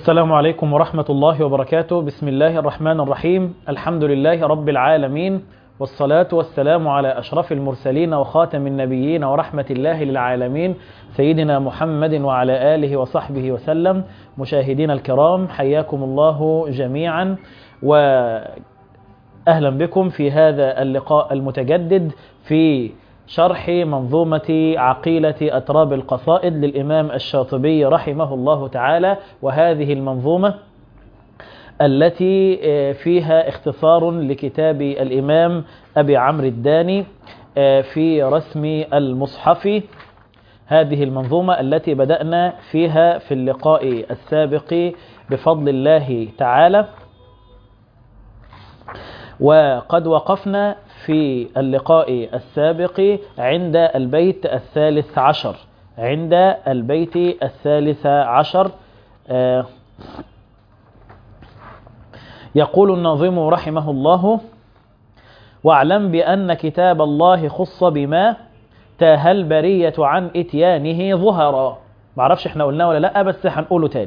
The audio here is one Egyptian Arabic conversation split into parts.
السلام عليكم ورحمة الله وبركاته بسم الله الرحمن الرحيم الحمد لله رب العالمين والصلاة والسلام على أشرف المرسلين وخاتم النبيين ورحمة الله للعالمين سيدنا محمد وعلى آله وصحبه وسلم مشاهدينا الكرام حياكم الله جميعا وأهلا بكم في هذا اللقاء المتجدد في شرح منظومة عقيلة أتراب القصائد للإمام الشاطبي رحمه الله تعالى وهذه المنظومة التي فيها اختصار لكتاب الإمام أبي عمرو الداني في رسم المصحف هذه المنظومة التي بدأنا فيها في اللقاء السابق بفضل الله تعالى وقد وقفنا في اللقاء السابق عند البيت الثالث عشر عند البيت الثالث عشر يقول الناظم رحمه الله واعلم بأن كتاب الله خص بما تاه البرية عن اتيانه ظهرا معرفش احنا قلناه ولا لا بس هنقوله تاني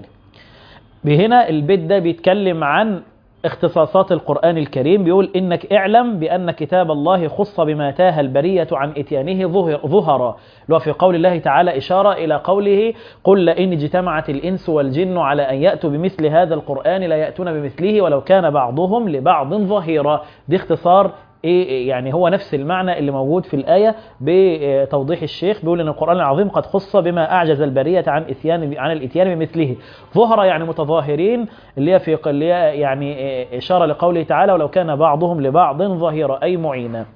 بهنا البيت ده بيتكلم عن اختصاصات القرآن الكريم بيقول إنك اعلم بأن كتاب الله خص بما تاه البرية عن إتيانه ظهرا لو في قول الله تعالى إشارة إلى قوله قل لئن اجتمعت الإنس والجن على أن يأتوا بمثل هذا القرآن لا يأتون بمثله ولو كان بعضهم لبعض ظهيرا دي اختصار ايه يعني هو نفس المعنى اللي موجود في الآية بتوضيح الشيخ بيقول ان القرآن العظيم قد خص بما اعجز البرية عن اتيان عن الاتيان بمثله ظهر يعني متظاهرين اللي هي في اللي هي يعني اشارة لقوله تعالى ولو كان بعضهم لبعض ظهيرا اي معينا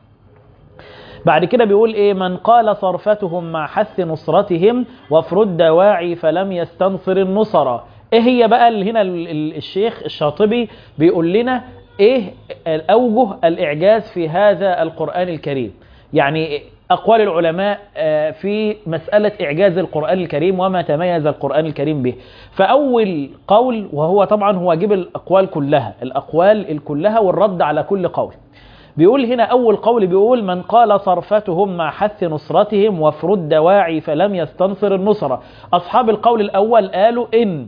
بعد كده بيقول ايه من قال صرفتهم مع حث نصرتهم وافرد دواعي فلم يستنصر النصر ايه هي بقى اللي هنا الشيخ الشاطبي بيقول لنا ايه اوجه الاعجاز في هذا القرآن الكريم يعني اقوال العلماء في مسألة اعجاز القرآن الكريم وما تميز القرآن الكريم به فاول قول وهو طبعا هو جيب الاقوال كلها الاقوال الكلها والرد على كل قول بيقول هنا اول قول بيقول من قال صرفتهم مع حث نصرتهم وافرد دواعي فلم يستنصر النصرة اصحاب القول الاول قالوا ان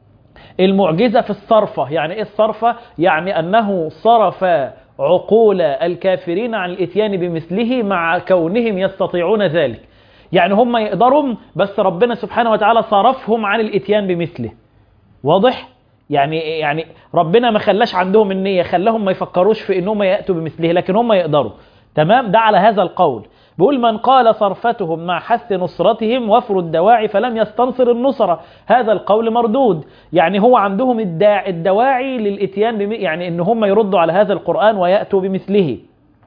المعجزة في الصرفة يعني ايه الصرفة يعني انه صرف عقول الكافرين عن الاتيان بمثله مع كونهم يستطيعون ذلك يعني هم يقدروا بس ربنا سبحانه وتعالى صرفهم عن الاتيان بمثله واضح يعني يعني ربنا ما خلاش عندهم النية خلاهم ما يفكروش في انهم يأتوا بمثله لكن هم يقدروا تمام ده على هذا القول بيقول من قال صرفتهم مع حث نصرتهم وفر الدواعي فلم يستنصر النصرة هذا القول مردود يعني هو عندهم الداع الدواعي للاتيان بم... يعني ان هم يردوا على هذا القرآن ويأتوا بمثله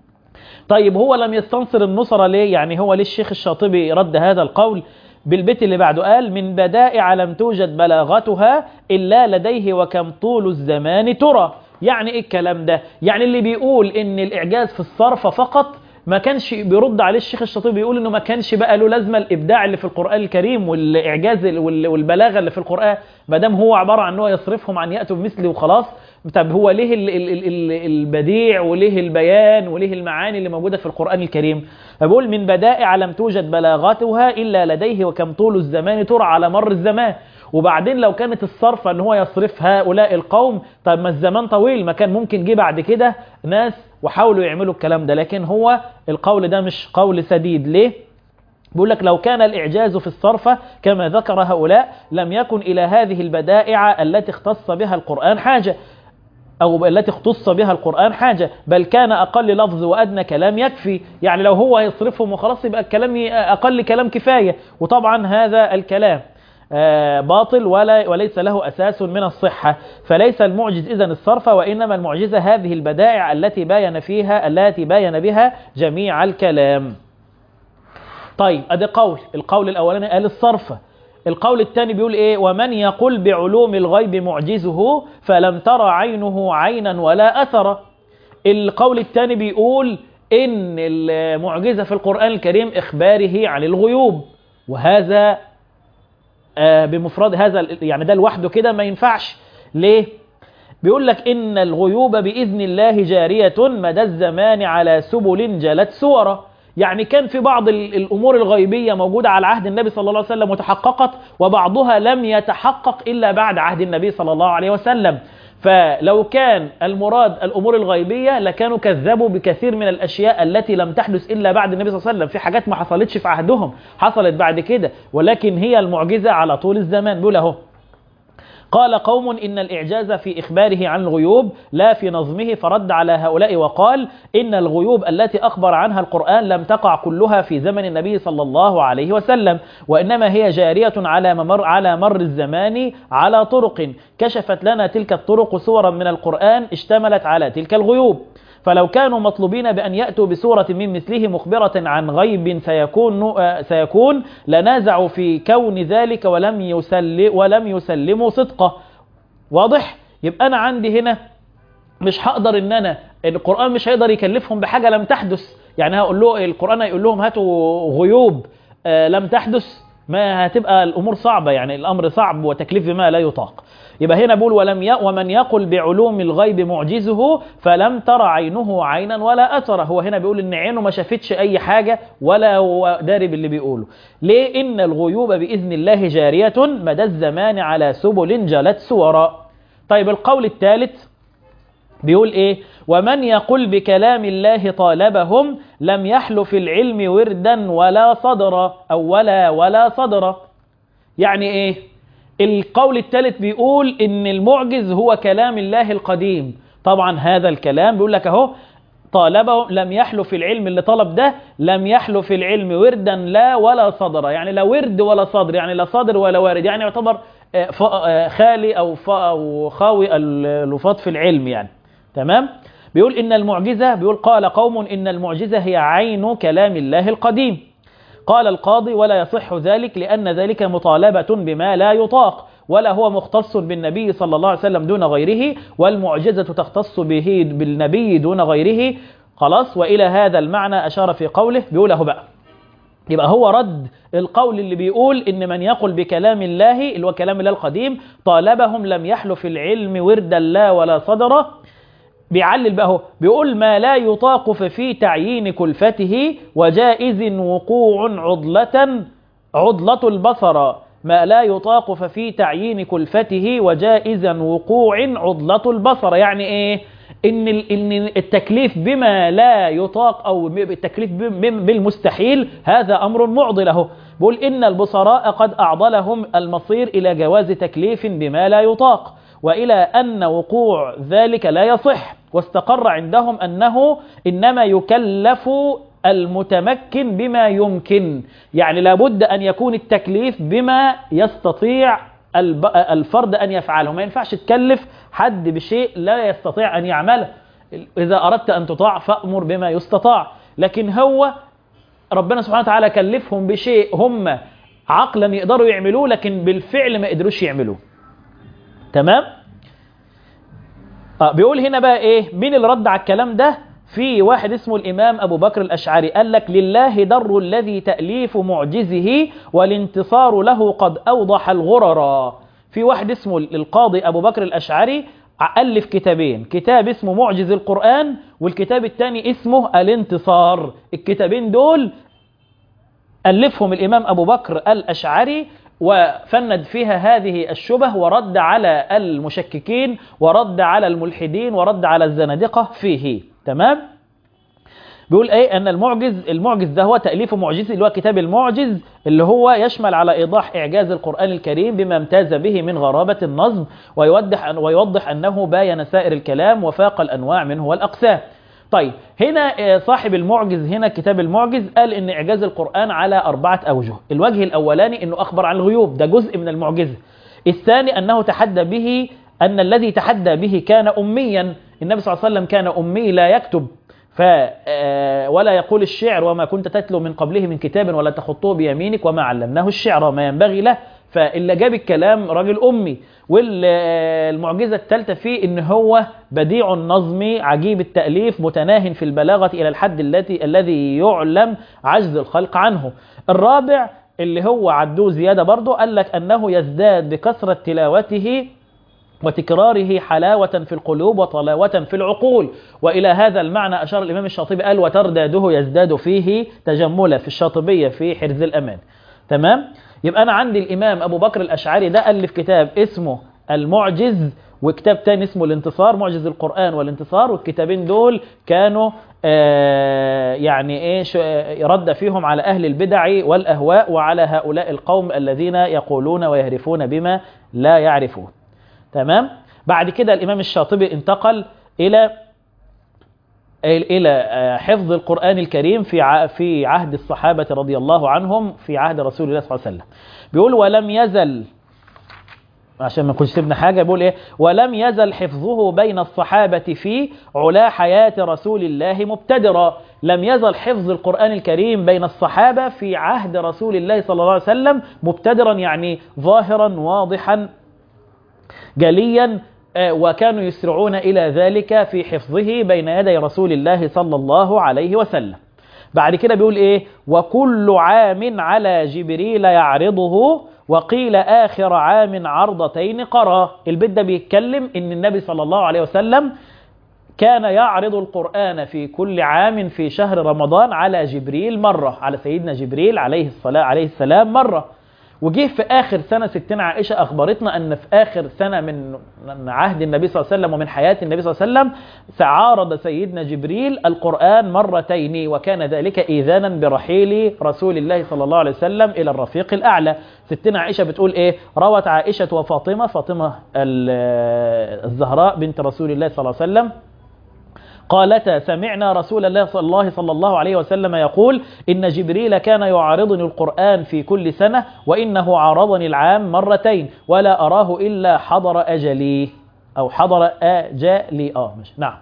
طيب هو لم يستنصر النصرة ليه يعني هو ليه الشيخ الشاطبي رد هذا القول بالبيت اللي بعده قال من بدائع لم توجد بلاغتها إلا لديه وكم طول الزمان ترى يعني ايه الكلام ده يعني اللي بيقول ان الاعجاز في الصرف فقط ما كانش بيرد عليه الشيخ الشاطبي بيقول انه ما كانش بقى له لازمه الابداع اللي في القران الكريم والاعجاز والبلاغه اللي في القران ما دام هو عباره عن ان هو يصرفهم عن ياتوا بمثله وخلاص طب هو ليه ال ال ال البديع وليه البيان وليه المعاني اللي موجوده في القران الكريم فبقول من بدائع لم توجد بلاغتها الا لديه وكم طول الزمان ترى على مر الزمان وبعدين لو كانت الصرفة ان هو يصرف هؤلاء القوم طب ما الزمان طويل ما كان ممكن جه بعد كده ناس وحاولوا يعملوا الكلام ده لكن هو القول ده مش قول سديد ليه بيقول لك لو كان الإعجاز في الصرفة كما ذكر هؤلاء لم يكن إلى هذه البدائع التي اختص بها القرآن حاجة أو التي اختص بها القرآن حاجة بل كان أقل لفظ وأدنى كلام يكفي يعني لو هو يصرفهم وخلاص يبقى الكلام أقل كلام كفاية وطبعا هذا الكلام باطل ولا وليس له أساس من الصحة فليس المعجز إذن الصرف وإنما المعجزة هذه البدائع التي باين فيها التي باين بها جميع الكلام طيب أدي قول القول الأولاني قال الصرف القول الثاني بيقول إيه ومن يقول بعلوم الغيب معجزه فلم ترى عينه عينا ولا أثر القول الثاني بيقول إن المعجزة في القرآن الكريم إخباره عن الغيوب وهذا بمفرد هذا يعني ده لوحده كده ما ينفعش ليه بيقول لك إن الغيوب بإذن الله جارية مدى الزمان على سبل جلت سورة يعني كان في بعض الأمور الغيبية موجودة على عهد النبي صلى الله عليه وسلم وتحققت وبعضها لم يتحقق إلا بعد عهد النبي صلى الله عليه وسلم فلو كان المراد الأمور الغيبية لكانوا كذبوا بكثير من الأشياء التي لم تحدث إلا بعد النبي صلى الله عليه وسلم في حاجات ما حصلتش في عهدهم حصلت بعد كده ولكن هي المعجزة على طول الزمان بيقول اهو قال قوم إن الإعجاز في إخباره عن الغيوب لا في نظمه فرد على هؤلاء وقال إن الغيوب التي أخبر عنها القرآن لم تقع كلها في زمن النبي صلى الله عليه وسلم وإنما هي جارية على مر, على مر الزمان على طرق كشفت لنا تلك الطرق صورا من القرآن اشتملت على تلك الغيوب فلو كانوا مطلوبين بأن يأتوا بسورة من مثله مخبرة عن غيب سيكون سيكون لنازعوا في كون ذلك ولم يسلم ولم يسلموا صدقه واضح يبقى أنا عندي هنا مش هقدر ان انا القرآن مش هيقدر يكلفهم بحاجة لم تحدث يعني هقول له القرآن هيقول لهم هاتوا غيوب لم تحدث ما هتبقى الامور صعبة يعني الامر صعب وتكليف بما لا يطاق يبقى هنا بقول ولم ي... ومن يقل بعلوم الغيب معجزه فلم ترى عينه عينا ولا أثر هو هنا بيقول ان عينه ما شافتش اي حاجة ولا هو داري باللي بيقوله ليه ان الغيوب بإذن الله جارية مدى الزمان على سبل جلت سورا طيب القول الثالث بيقول ايه ومن يقل بكلام الله طالبهم لم يحل في العلم وردا ولا صدرا او ولا ولا صدرا يعني ايه القول الثالث بيقول ان المعجز هو كلام الله القديم طبعا هذا الكلام بيقول لك اهو طالبه لم يحلو في العلم اللي طلب ده لم يحلو في العلم وردا لا ولا صدر يعني لا ورد ولا صدر يعني لا صدر ولا وارد يعني يعتبر خالي او او خاوي اللفاظ في العلم يعني تمام بيقول ان المعجزه بيقول قال قوم ان المعجزه هي عين كلام الله القديم قال القاضي ولا يصح ذلك لأن ذلك مطالبة بما لا يطاق ولا هو مختص بالنبي صلى الله عليه وسلم دون غيره والمعجزة تختص به بالنبي دون غيره خلاص وإلى هذا المعنى أشار في قوله بيقوله بقى يبقى هو رد القول اللي بيقول ان من يقل بكلام الله اللي هو كلام الله القديم طالبهم لم يحلو في العلم وردا لا ولا صدرا بيعلل بقى هو بيقول ما لا يطاق ففي تعيين كلفته وجائز وقوع عضلة عضلة البصر ما لا يطاق ففي تعيين كلفته وجائز وقوع عضلة البصر يعني ايه ان ان التكليف بما لا يطاق او التكليف بالمستحيل هذا امر معضل اهو بيقول ان البصراء قد اعضلهم المصير الى جواز تكليف بما لا يطاق والى ان وقوع ذلك لا يصح واستقر عندهم أنه إنما يكلف المتمكن بما يمكن يعني لابد أن يكون التكليف بما يستطيع الفرد أن يفعله ما ينفعش تكلف حد بشيء لا يستطيع أن يعمله إذا أردت أن تطاع فأمر بما يستطاع لكن هو ربنا سبحانه وتعالى كلفهم بشيء هم عقلا يقدروا يعملوه لكن بالفعل ما قدروش يعملوه تمام؟ آه بيقول هنا بقى ايه مين اللي رد على الكلام ده في واحد اسمه الامام ابو بكر الاشعري قال لك لله در الذي تاليف معجزه والانتصار له قد اوضح الغرر في واحد اسمه القاضي ابو بكر الاشعري الف كتابين كتاب اسمه معجز القران والكتاب الثاني اسمه الانتصار الكتابين دول الفهم الامام ابو بكر الاشعري وفند فيها هذه الشبه ورد على المشككين ورد على الملحدين ورد على الزنادقة فيه تمام بيقول ايه ان المعجز المعجز ده هو تأليف معجزي اللي هو كتاب المعجز اللي هو يشمل على ايضاح اعجاز القرآن الكريم بما امتاز به من غرابة النظم ويوضح أن ويوضح انه باين سائر الكلام وفاق الانواع منه والاقسام طيب هنا صاحب المعجز هنا كتاب المعجز قال ان اعجاز القرآن على اربعة اوجه الوجه الاولاني انه اخبر عن الغيوب ده جزء من المعجزة الثاني انه تحدى به ان الذي تحدى به كان اميا النبي صلى الله عليه وسلم كان امي لا يكتب ف ولا يقول الشعر وما كنت تتلو من قبله من كتاب ولا تخطه بيمينك وما علمناه الشعر ما ينبغي له فاللي جاب الكلام راجل أمي والمعجزة الثالثة فيه إن هو بديع النظم عجيب التأليف متناه في البلاغة إلى الحد التي الذي يعلم عجز الخلق عنه الرابع اللي هو عدوه زيادة برضه قال لك أنه يزداد بكثرة تلاوته وتكراره حلاوة في القلوب وطلاوة في العقول وإلى هذا المعنى أشار الإمام الشاطبي قال وترداده يزداد فيه تجملا في الشاطبية في حرز الأمان تمام يبقى أنا عندي الإمام أبو بكر الأشعري ده ألف كتاب اسمه المعجز وكتاب تاني اسمه الانتصار معجز القرآن والانتصار والكتابين دول كانوا آه يعني ايه رد فيهم على أهل البدع والأهواء وعلى هؤلاء القوم الذين يقولون ويهرفون بما لا يعرفون تمام بعد كده الإمام الشاطبي انتقل إلى إلى حفظ القرآن الكريم في في عهد الصحابة رضي الله عنهم في عهد رسول الله صلى الله عليه وسلم بيقول ولم يزل عشان ما نكونش سيبنا حاجة بيقول ايه ولم يزل حفظه بين الصحابة في علا حياة رسول الله مبتدرا لم يزل حفظ القرآن الكريم بين الصحابة في عهد رسول الله صلى الله عليه وسلم مبتدرا يعني ظاهرا واضحا جليا وكانوا يسرعون إلى ذلك في حفظه بين يدي رسول الله صلى الله عليه وسلم بعد كده بيقول إيه وكل عام على جبريل يعرضه وقيل آخر عام عرضتين قرى البيت ده بيتكلم إن النبي صلى الله عليه وسلم كان يعرض القرآن في كل عام في شهر رمضان على جبريل مرة على سيدنا جبريل عليه الصلاة عليه السلام مرة وجه في آخر سنة ستنا عائشة أخبرتنا أن في آخر سنة من عهد النبي صلى الله عليه وسلم ومن حياة النبي صلى الله عليه وسلم عارض سيدنا جبريل القرآن مرتين وكان ذلك إيذانا برحيل رسول الله صلى الله عليه وسلم إلى الرفيق الأعلى ستنا عائشة بتقول إيه روت عائشة وفاطمة فاطمة الزهراء بنت رسول الله صلى الله عليه وسلم قالتا سمعنا رسول الله صلى الله, صلى الله عليه وسلم يقول إن جبريل كان يعارضني القرآن في كل سنة وإنه عارضني العام مرتين ولا أراه إلا حضر أجلي أو حضر أجلي آه مش نعم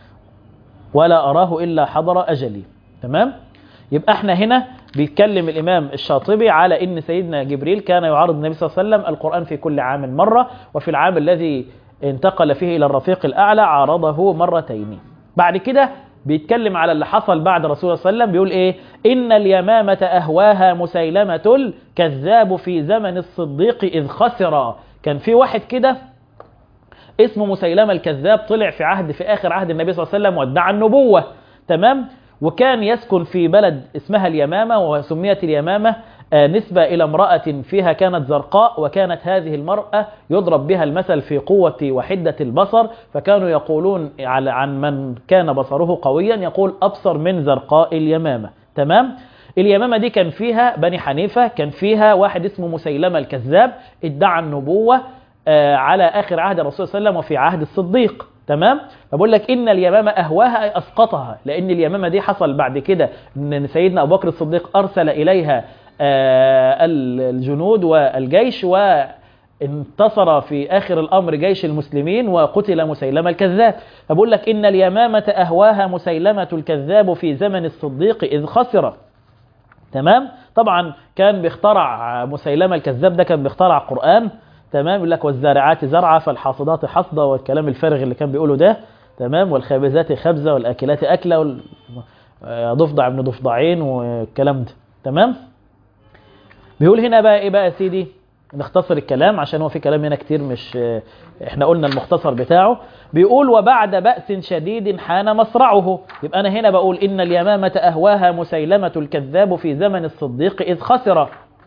ولا أراه إلا حضر أجلي تمام يبقى احنا هنا بيتكلم الإمام الشاطبي على إن سيدنا جبريل كان يعارض النبي صلى الله عليه وسلم القرآن في كل عام مرة وفي العام الذي انتقل فيه إلى الرفيق الأعلى عارضه مرتين بعد كده بيتكلم على اللي حصل بعد رسول الله صلى الله عليه وسلم بيقول ايه ان اليمامة اهواها مسيلمة الكذاب في زمن الصديق اذ خسر كان في واحد كده اسمه مسيلمة الكذاب طلع في عهد في اخر عهد النبي صلى الله عليه وسلم وادعى النبوة تمام وكان يسكن في بلد اسمها اليمامة وسميت اليمامة نسبة إلى امرأة فيها كانت زرقاء وكانت هذه المرأة يضرب بها المثل في قوة وحدة البصر فكانوا يقولون عن من كان بصره قويا يقول أبصر من زرقاء اليمامة تمام اليمامة دي كان فيها بني حنيفة كان فيها واحد اسمه مسيلمة الكذاب ادعى النبوة على آخر عهد الرسول صلى الله عليه وسلم وفي عهد الصديق تمام فبقول لك ان اليمامه اهواها اي اسقطها لان اليمامه دي حصل بعد كده ان سيدنا ابو بكر الصديق ارسل اليها الجنود والجيش وانتصر في آخر الأمر جيش المسلمين وقتل مسيلمة الكذاب فبقول لك إن اليمامة أهواها مسيلمة الكذاب في زمن الصديق إذ خسر تمام طبعا كان بيخترع مسيلمة الكذاب ده كان بيخترع قرآن تمام يقول لك والزارعات زرعة فالحاصدات حصدة والكلام الفارغ اللي كان بيقوله ده تمام والخابزات خبزة والآكلات أكلة وال... ضفدع ابن ضفدعين والكلام ده تمام بيقول هنا بقى ايه بقى يا سيدي نختصر الكلام عشان هو في كلام هنا كتير مش احنا قلنا المختصر بتاعه بيقول وبعد بأس شديد حان مصرعه يبقى انا هنا بقول ان اليمامة اهواها مسيلمة الكذاب في زمن الصديق اذ خسر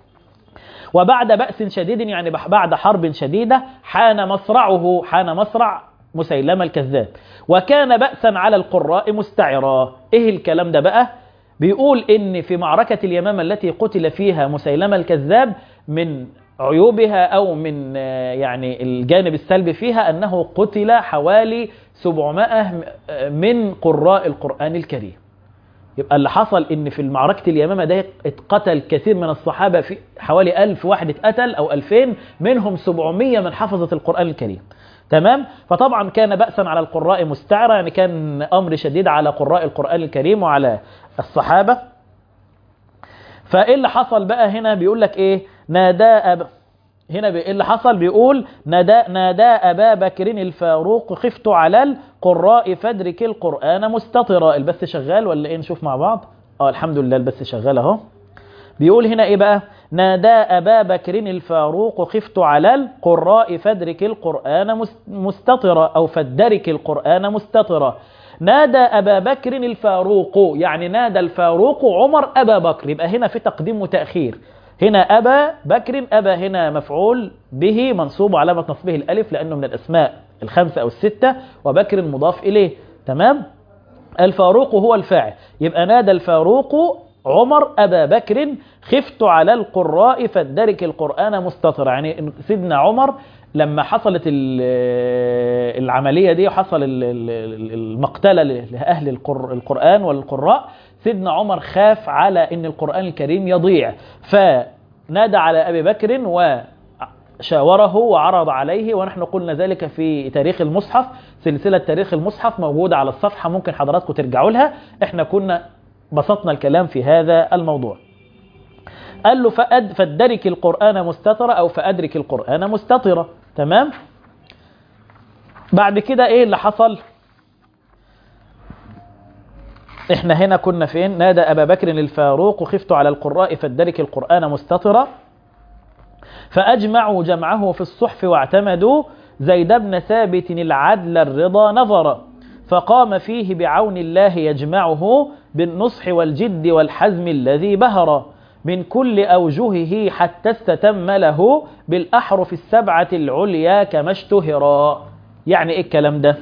وبعد بأس شديد يعني بعد حرب شديدة حان مصرعه حان مصرع مسيلمة الكذاب وكان بأسا على القراء مستعرا ايه الكلام ده بقى بيقول ان في معركة اليمامة التي قتل فيها مسيلمة الكذاب من عيوبها او من يعني الجانب السلبي فيها انه قتل حوالي 700 من قراء القرآن الكريم يبقى اللي حصل ان في معركة اليمامة ده اتقتل كثير من الصحابة في حوالي 1000 واحد اتقتل او 2000 منهم 700 من حفظة القرآن الكريم تمام فطبعا كان بأسا على القراء مستعرة يعني كان أمر شديد على قراء القرآن الكريم وعلى الصحابة فإيه اللي حصل بقى هنا بيقول لك إيه نادى أب هنا إيه اللي حصل بيقول نادى, نادى أبا بكر الفاروق خفت على القراء فادرك القرآن مستطرا البث شغال ولا إيه نشوف مع بعض اه الحمد لله البث شغال اهو بيقول هنا إيه بقى نادى أبا بكر الفاروق خفت على القراء فادرك القرآن مستطرا أو فادرك القرآن مستطرا نادى أبا بكر الفاروق يعني نادى الفاروق عمر أبا بكر يبقى هنا في تقديم وتأخير هنا أبا بكر أبا هنا مفعول به منصوب علامة نصبه الألف لأنه من الأسماء الخمسة أو الستة وبكر مضاف إليه تمام الفاروق هو الفاعل يبقى نادى الفاروق عمر أبا بكر خفت على القراء فادرك القرآن مستطر يعني سيدنا عمر لما حصلت العملية دي وحصل المقتلة لأهل القرآن والقراء سيدنا عمر خاف على أن القرآن الكريم يضيع فنادى على أبي بكر وشاوره وعرض عليه ونحن قلنا ذلك في تاريخ المصحف سلسلة تاريخ المصحف موجودة على الصفحة ممكن حضراتكم ترجعوا لها احنا كنا بسطنا الكلام في هذا الموضوع قال له فأد فادرك القرآن مستطرة أو فأدرك القرآن مستطرة تمام بعد كده ايه اللي حصل احنا هنا كنا فين نادى أبا بكر الفاروق خفت على القراء فادرك القرآن مستطرة فأجمعوا جمعه في الصحف واعتمدوا زيد بن ثابت العدل الرضا نظر فقام فيه بعون الله يجمعه بالنصح والجد والحزم الذي بهر من كل أوجهه حتى استتم له بالأحرف السبعة العليا كما اشتهرا يعني إيه الكلام ده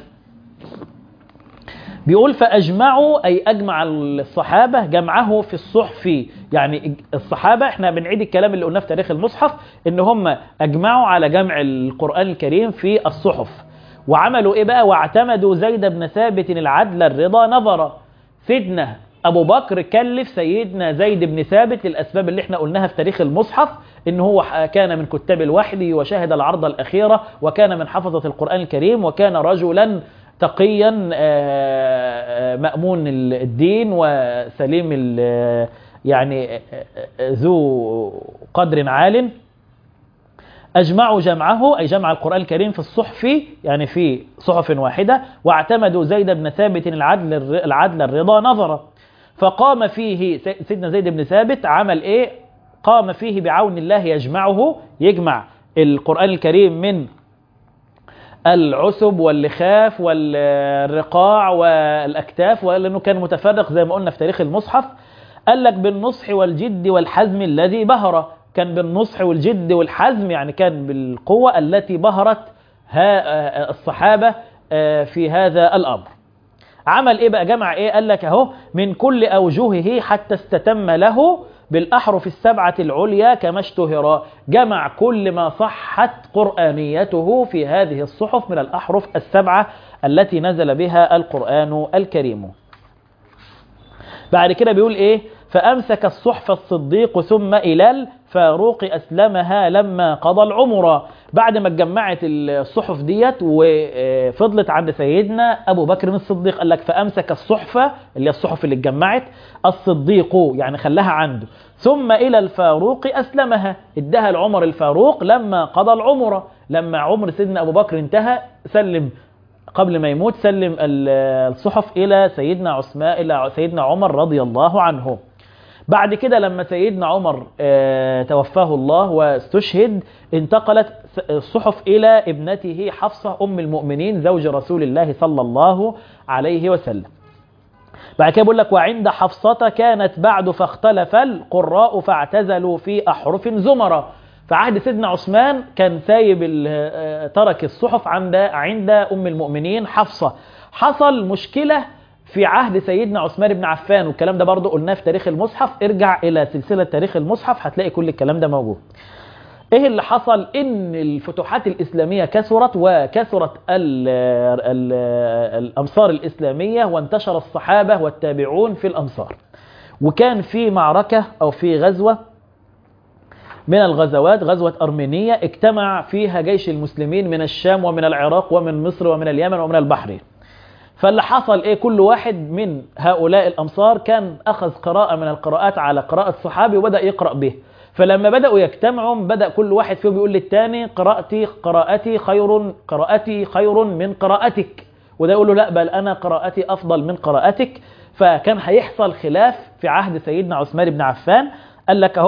بيقول فأجمعوا أي أجمع الصحابة جمعه في الصحف يعني الصحابة احنا بنعيد الكلام اللي قلناه في تاريخ المصحف ان هم أجمعوا على جمع القرآن الكريم في الصحف وعملوا ايه بقى واعتمدوا زيد بن ثابت العدل الرضا نظرا سيدنا ابو بكر كلف سيدنا زيد بن ثابت للاسباب اللي احنا قلناها في تاريخ المصحف ان هو كان من كتاب الوحي وشهد العرض الاخيره وكان من حفظه القران الكريم وكان رجلا تقيا مامون الدين وسليم يعني ذو قدر عال أجمعوا جمعه أي جمع القرآن الكريم في الصحف يعني في صحف واحدة واعتمدوا زيد بن ثابت العدل العدل الرضا نظرا فقام فيه سيدنا زيد بن ثابت عمل إيه قام فيه بعون الله يجمعه يجمع القرآن الكريم من العسب واللخاف والرقاع والأكتاف لأنه كان متفرق زي ما قلنا في تاريخ المصحف قال لك بالنصح والجد والحزم الذي بهر كان بالنصح والجد والحزم يعني كان بالقوة التي بهرت الصحابة في هذا الأمر عمل ايه بقى جمع ايه قال لك اهو من كل اوجهه حتى استتم له بالاحرف السبعه العليا كما اشتهر جمع كل ما صحت قرانيته في هذه الصحف من الاحرف السبعه التي نزل بها القران الكريم بعد كده بيقول ايه فامسك الصحف الصديق ثم الى الفاروق اسلمها لما قضى العمر بعد ما اتجمعت الصحف ديت وفضلت عند سيدنا ابو بكر الصديق قال لك فامسك الصحفه اللي هي الصحف اللي اتجمعت الصديق يعني خلاها عنده ثم الى الفاروق اسلمها ادها لعمر الفاروق لما قضى العمر لما عمر سيدنا ابو بكر انتهى سلم قبل ما يموت سلم الصحف الى سيدنا عثمان الى سيدنا عمر رضي الله عنه بعد كده لما سيدنا عمر توفاه الله واستشهد انتقلت الصحف إلى ابنته حفصة أم المؤمنين زوج رسول الله صلى الله عليه وسلم بعد كده بيقول لك وعند حفصة كانت بعد فاختلف القراء فاعتزلوا في أحرف زمرة في عهد سيدنا عثمان كان سايب ترك الصحف عند عند أم المؤمنين حفصة حصل مشكلة في عهد سيدنا عثمان بن عفان والكلام ده برضه قلناه في تاريخ المصحف ارجع الى سلسله تاريخ المصحف هتلاقي كل الكلام ده موجود ايه اللي حصل ان الفتوحات الاسلاميه كثرت وكثرت ال ال الامصار الاسلاميه وانتشر الصحابه والتابعون في الامصار وكان في معركه او في غزوه من الغزوات غزوة أرمينية اجتمع فيها جيش المسلمين من الشام ومن العراق ومن مصر ومن اليمن ومن البحرين فاللي حصل ايه كل واحد من هؤلاء الامصار كان اخذ قراءة من القراءات على قراءة صحابي وبدأ يقرأ به فلما بدأوا يجتمعوا بدأ كل واحد فيهم يقول للتاني قراءتي قراءتي خير قراءتي خير من قراءتك وده يقول له لا بل انا قراءتي افضل من قراءتك فكان هيحصل خلاف في عهد سيدنا عثمان بن عفان قال لك اهو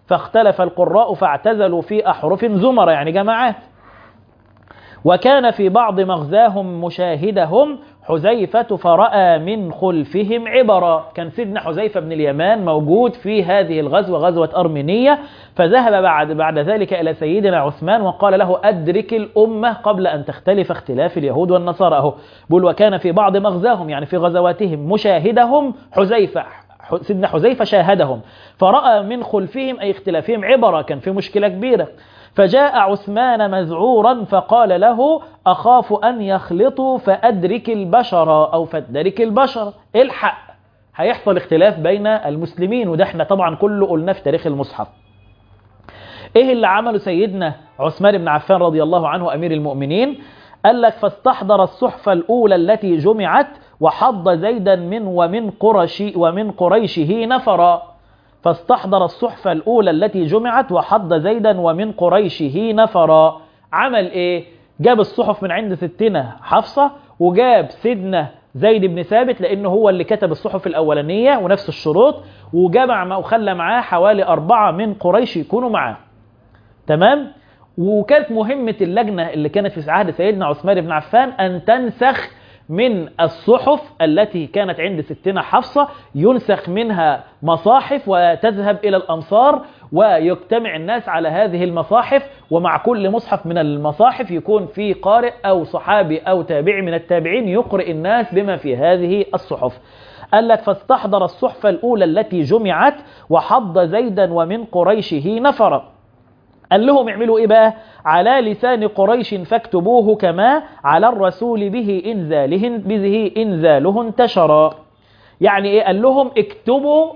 فاختلف القراء فاعتزلوا في أحرف زمر يعني جماعات وكان في بعض مغزاهم مشاهدهم حذيفة فرأى من خلفهم عبرا كان سيدنا حذيفة بن اليمان موجود في هذه الغزوة غزوة أرمينية فذهب بعد, بعد ذلك إلى سيدنا عثمان وقال له أدرك الأمة قبل أن تختلف اختلاف اليهود والنصارى أهو بل وكان في بعض مغزاهم يعني في غزواتهم مشاهدهم حذيفة سيدنا حذيفة شاهدهم فرأى من خلفهم أي اختلافهم عبرا كان في مشكلة كبيرة فجاء عثمان مذعورا فقال له أخاف أن يخلطوا فأدرك البشر أو فأدرك البشر الحق هيحصل اختلاف بين المسلمين وده احنا طبعا كله قلنا في تاريخ المصحف ايه اللي عمله سيدنا عثمان بن عفان رضي الله عنه أمير المؤمنين قال لك فاستحضر الصحفة الأولى التي جمعت وحض زيدا من ومن قرش ومن قريشه نفرا فاستحضر الصحفة الأولى التي جمعت وحض زيدا ومن قريشه نفرا عمل إيه؟ جاب الصحف من عند ستنا حفصة وجاب سيدنا زيد بن ثابت لأنه هو اللي كتب الصحف الأولانية ونفس الشروط وجمع وخلى معاه حوالي أربعة من قريش يكونوا معاه تمام؟ وكانت مهمة اللجنة اللي كانت في عهد سيدنا عثمان بن عفان أن تنسخ من الصحف التي كانت عند ستنا حفصة ينسخ منها مصاحف وتذهب إلى الأمصار ويجتمع الناس على هذه المصاحف ومع كل مصحف من المصاحف يكون في قارئ أو صحابي أو تابعي من التابعين يقرئ الناس بما في هذه الصحف قال لك فاستحضر الصحفة الأولى التي جمعت وحض زيدا ومن قريشه نفرا قال لهم اعملوا ايه بقى على لسان قريش فاكتبوه كما على الرسول به انزاله به انزاله انتشر يعني ايه قال لهم اكتبوا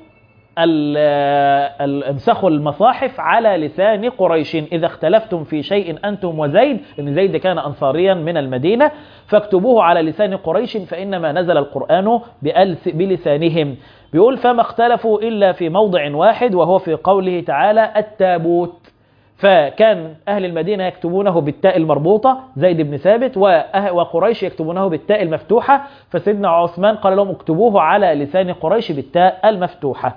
امسخوا المصاحف على لسان قريش اذا اختلفتم في شيء انتم وزيد ان زيد كان انصاريا من المدينه فاكتبوه على لسان قريش فانما نزل القران بلسانهم بيقول فما اختلفوا الا في موضع واحد وهو في قوله تعالى التابوت فكان أهل المدينة يكتبونه بالتاء المربوطة زيد بن ثابت وقريش يكتبونه بالتاء المفتوحة فسيدنا عثمان قال لهم اكتبوه على لسان قريش بالتاء المفتوحة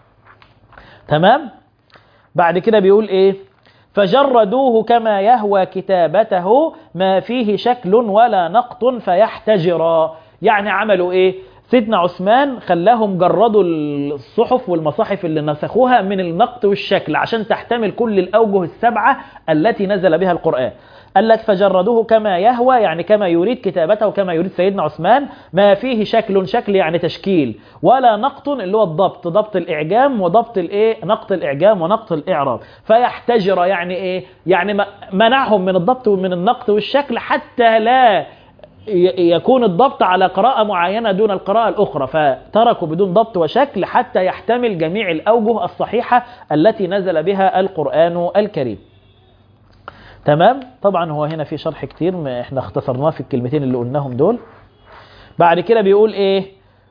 تمام بعد كده بيقول ايه فجردوه كما يهوى كتابته ما فيه شكل ولا نقط فيحتجرا يعني عملوا ايه سيدنا عثمان خلاهم جردوا الصحف والمصاحف اللي نسخوها من النقط والشكل عشان تحتمل كل الأوجه السبعة التي نزل بها القرآن قال لك فجردوه كما يهوى يعني كما يريد كتابته وكما يريد سيدنا عثمان ما فيه شكل شكل يعني تشكيل ولا نقط اللي هو الضبط ضبط الإعجام وضبط الإيه نقط الإعجام ونقط الإعراب فيحتجر يعني إيه يعني منعهم من الضبط ومن النقط والشكل حتى لا يكون الضبط على قراءة معينة دون القراءة الأخرى فتركوا بدون ضبط وشكل حتى يحتمل جميع الأوجه الصحيحة التي نزل بها القرآن الكريم تمام طبعا هو هنا في شرح كتير احنا اختصرناه في الكلمتين اللي قلناهم دول بعد كده بيقول ايه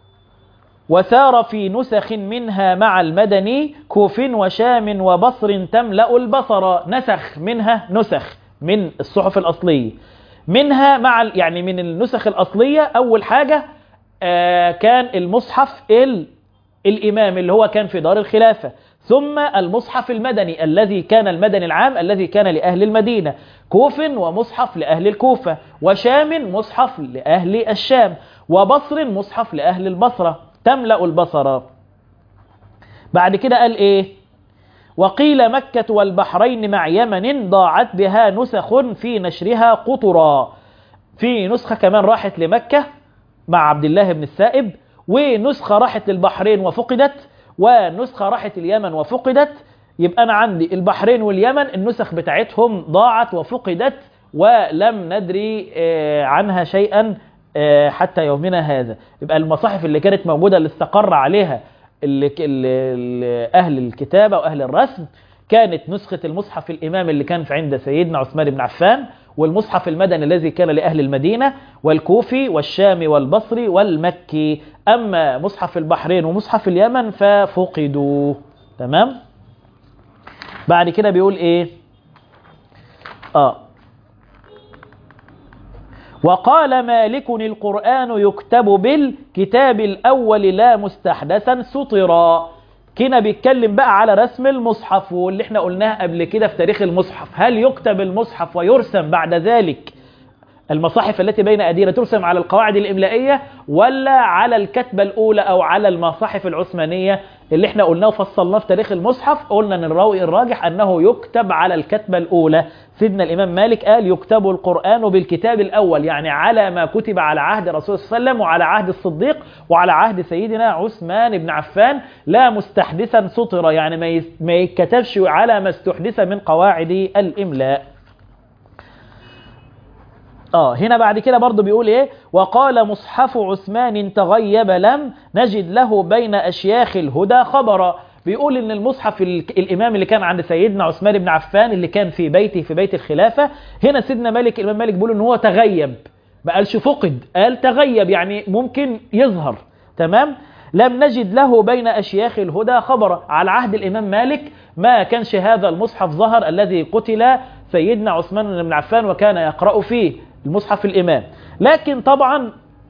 وسار في نسخ منها مع المدني كوف وشام وبصر تملأ البصر نسخ منها نسخ من الصحف الأصلية منها مع يعني من النسخ الأصلية أول حاجة آه كان المصحف ال الإمام اللي هو كان في دار الخلافة ثم المصحف المدني الذي كان المدني العام الذي كان لأهل المدينة كوف ومصحف لأهل الكوفة وشام مصحف لأهل الشام وبصر مصحف لأهل البصرة تملأ البصر بعد كده قال إيه وقيل مكة والبحرين مع يمن ضاعت بها نسخ في نشرها قطرا في نسخة كمان راحت لمكة مع عبد الله بن السائب ونسخة راحت للبحرين وفقدت ونسخة راحت اليمن وفقدت يبقى أنا عندي البحرين واليمن النسخ بتاعتهم ضاعت وفقدت ولم ندري عنها شيئا حتى يومنا هذا يبقى المصاحف اللي كانت موجودة اللي استقر عليها اللي اللي أهل الكتابة وأهل الرسم كانت نسخة المصحف الإمام اللي كان في عند سيدنا عثمان بن عفان والمصحف المدني الذي كان لأهل المدينة والكوفي والشامي والبصري والمكي أما مصحف البحرين ومصحف اليمن ففقدوا تمام بعد كده بيقول إيه آه وقال مالك القرآن يكتب بالكتاب الأول لا مستحدثا سطرا كنا بيتكلم بقى على رسم المصحف واللي احنا قلناه قبل كده في تاريخ المصحف هل يكتب المصحف ويرسم بعد ذلك المصاحف التي بين أيدينا ترسم على القواعد الإملائية ولا على الكتبة الأولى أو على المصاحف العثمانية اللي احنا قلناه وفصلناه في تاريخ المصحف قلنا ان الراوي الراجح أنه يكتب على الكتبة الأولى سيدنا الإمام مالك قال يكتب القرآن بالكتاب الأول يعني على ما كتب على عهد الرسول صلى الله عليه وسلم وعلى عهد الصديق وعلى عهد سيدنا عثمان بن عفان لا مستحدثا سطر يعني ما يتكتبش على ما استحدث من قواعد الإملاء اه هنا بعد كده برضه بيقول ايه وقال مصحف عثمان تغيب لم نجد له بين اشياخ الهدى خبرا بيقول ان المصحف الامام اللي كان عند سيدنا عثمان بن عفان اللي كان في بيته في بيت الخلافه هنا سيدنا مالك الامام مالك بيقول ان هو تغيب ما قالش فقد قال تغيب يعني ممكن يظهر تمام لم نجد له بين أشياخ الهدى خبرا على عهد الإمام مالك ما كانش هذا المصحف ظهر الذي قتل سيدنا عثمان بن عفان وكان يقرأ فيه المصحف الإمام لكن طبعا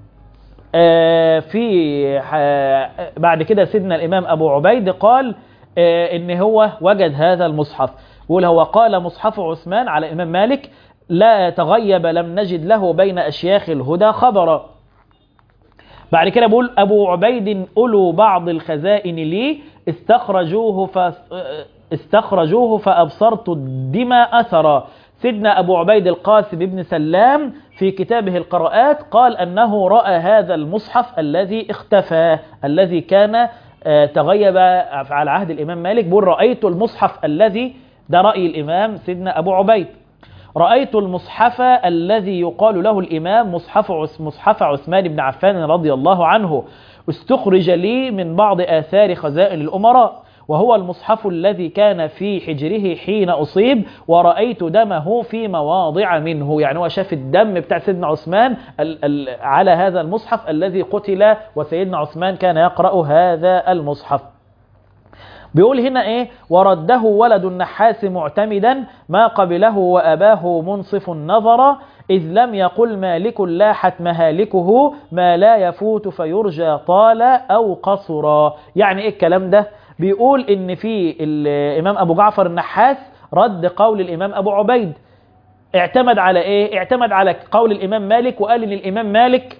في بعد كده سيدنا الإمام أبو عبيد قال إن هو وجد هذا المصحف يقول هو قال مصحف عثمان على الإمام مالك لا تغيب لم نجد له بين أشياخ الهدى خبرا بعد كده بقول أبو عبيد أولو بعض الخزائن لي استخرجوه ف... استخرجوه فأبصرت الدماء أثرا سيدنا أبو عبيد القاسم بن سلام في كتابه القراءات قال أنه رأى هذا المصحف الذي اختفى الذي كان تغيب على عهد الإمام مالك بقول رأيت المصحف الذي ده رأي الإمام سيدنا أبو عبيد رأيت المصحف الذي يقال له الإمام مصحف مصحف عثمان بن عفان رضي الله عنه استخرج لي من بعض آثار خزائن الأمراء وهو المصحف الذي كان في حجره حين أصيب ورأيت دمه في مواضع منه يعني هو شاف الدم بتاع سيدنا عثمان على هذا المصحف الذي قتل وسيدنا عثمان كان يقرأ هذا المصحف بيقول هنا ايه ورده ولد النحاس معتمدا ما قبله وأباه منصف النظر إذ لم يقل مالك لاحت مهالكه ما لا يفوت فيرجى طال أو قصرا يعني ايه الكلام ده بيقول ان في الامام ابو جعفر النحاس رد قول الامام ابو عبيد اعتمد على ايه اعتمد على قول الامام مالك وقال ان الامام مالك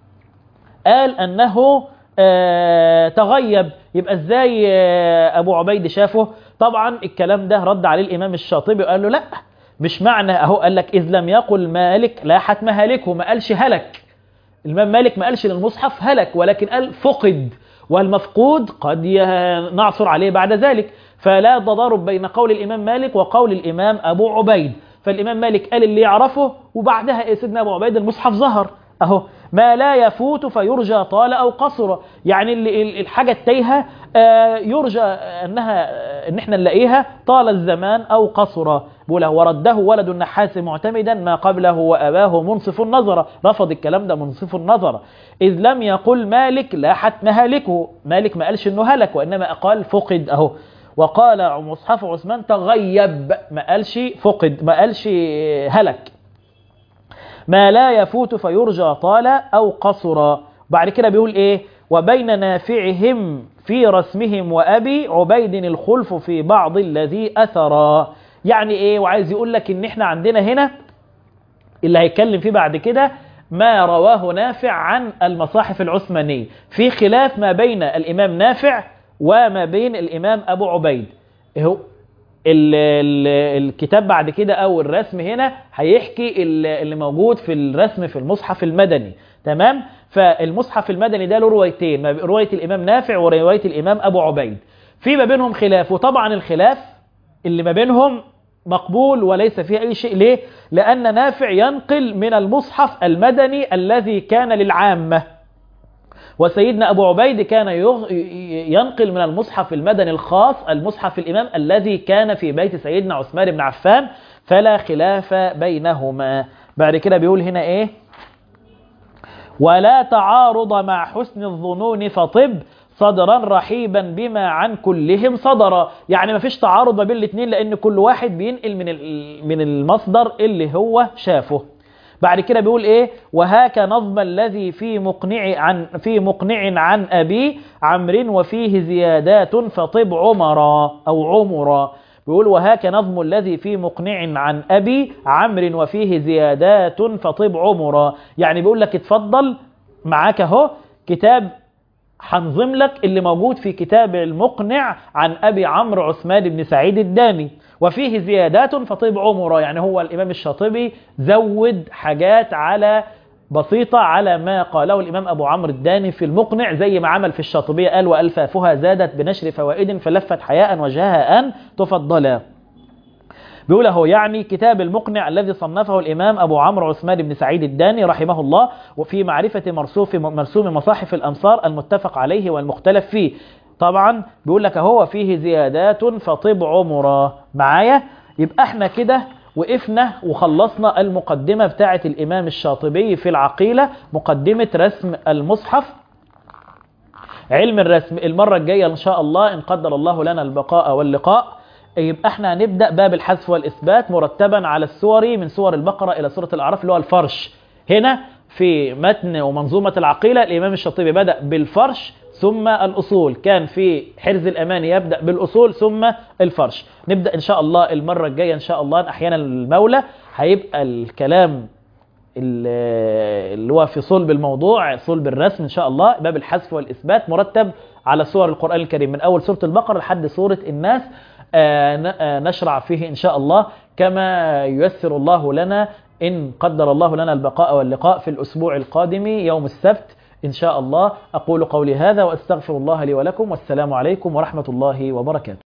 قال انه آه تغيب يبقى ازاي آه ابو عبيد شافه طبعا الكلام ده رد عليه الامام الشاطبي وقال له لا مش معنى اهو قال لك اذ لم يقل مالك لاحت مهالكه ما قالش هلك الامام مالك ما قالش للمصحف هلك ولكن قال فقد والمفقود قد نعثر عليه بعد ذلك فلا تضارب بين قول الإمام مالك وقول الإمام أبو عبيد فالإمام مالك قال اللي يعرفه وبعدها إيه سيدنا أبو عبيد المصحف ظهر أهو ما لا يفوت فيرجى طال أو قصر يعني اللي الحاجة التايهة يرجى أنها أن احنا نلاقيها طال الزمان أو قصر بوله ورده ولد النحاس معتمدا ما قبله وأباه منصف النظر رفض الكلام ده منصف النظر إذ لم يقل مالك لاحت مهالكه مالك ما قالش أنه هلك وإنما قال فقد أهو وقال مصحف عثمان تغيب ما قالش فقد ما قالش هلك ما لا يفوت فيرجى طال أو قصر بعد كده بيقول إيه وبين نافعهم في رسمهم وأبي عبيد الخلف في بعض الذي أثرا يعني إيه وعايز يقول لك إن إحنا عندنا هنا اللي هيتكلم فيه بعد كده ما رواه نافع عن المصاحف العثمانية في خلاف ما بين الإمام نافع وما بين الإمام أبو عبيد هو ال ال الكتاب بعد كده أو الرسم هنا هيحكي اللي موجود في الرسم في المصحف المدني تمام فالمصحف المدني ده له روايتين رواية الإمام نافع ورواية الإمام أبو عبيد في ما بينهم خلاف وطبعا الخلاف اللي ما بينهم مقبول وليس فيه أي شيء ليه؟ لأن نافع ينقل من المصحف المدني الذي كان للعامة وسيدنا أبو عبيد كان ينقل من المصحف المدني الخاص المصحف الإمام الذي كان في بيت سيدنا عثمان بن عفان فلا خلاف بينهما بعد كده بيقول هنا إيه ولا تعارض مع حسن الظنون فطب صدرا رحيبا بما عن كلهم صدر يعني ما فيش تعارض ما بين الاثنين لان كل واحد بينقل من من المصدر اللي هو شافه بعد كده بيقول ايه وهاك نظم الذي في مقنع عن في مقنع عن ابي عمرو وفيه زيادات فطب عمرا او عمرا بيقول وهاك نظم الذي في مقنع عن ابي عمرو وفيه زيادات فطب عمرا يعني بيقول لك اتفضل معاك اهو كتاب هنظم لك اللي موجود في كتاب المقنع عن ابي عمرو عثمان بن سعيد الداني وفيه زيادات فطيب عمره يعني هو الامام الشاطبي زود حاجات على بسيطة على ما قاله الإمام أبو عمرو الداني في المقنع زي ما عمل في الشاطبية قال وألفافها زادت بنشر فوائد فلفت حياء وجهها أن تفضلا بيقول هو يعني كتاب المقنع الذي صنفه الإمام أبو عمرو عثمان بن سعيد الداني رحمه الله وفي معرفة مرسوف مرسوم مصاحف الأمصار المتفق عليه والمختلف فيه طبعا بيقول لك هو فيه زيادات فطب عمره معايا يبقى احنا كده وقفنا وخلصنا المقدمة بتاعة الإمام الشاطبي في العقيلة مقدمة رسم المصحف علم الرسم المرة الجاية إن شاء الله إن قدر الله لنا البقاء واللقاء يبقى احنا هنبدأ باب الحذف والإثبات مرتبا على السور من سور البقرة إلى سورة الأعراف اللي هو الفرش هنا في متن ومنظومة العقيلة الإمام الشاطبي بدأ بالفرش ثم الأصول كان في حرز الأمان يبدأ بالأصول ثم الفرش نبدأ إن شاء الله المرة الجاية إن شاء الله أحيانا المولى هيبقى الكلام اللي هو في صلب الموضوع صلب الرسم إن شاء الله باب الحذف والإثبات مرتب على سور القرآن الكريم من أول سورة البقرة لحد سورة الناس نشرع فيه إن شاء الله كما ييسر الله لنا إن قدر الله لنا البقاء واللقاء في الأسبوع القادم يوم السبت إن شاء الله أقول قولي هذا وأستغفر الله لي ولكم والسلام عليكم ورحمة الله وبركاته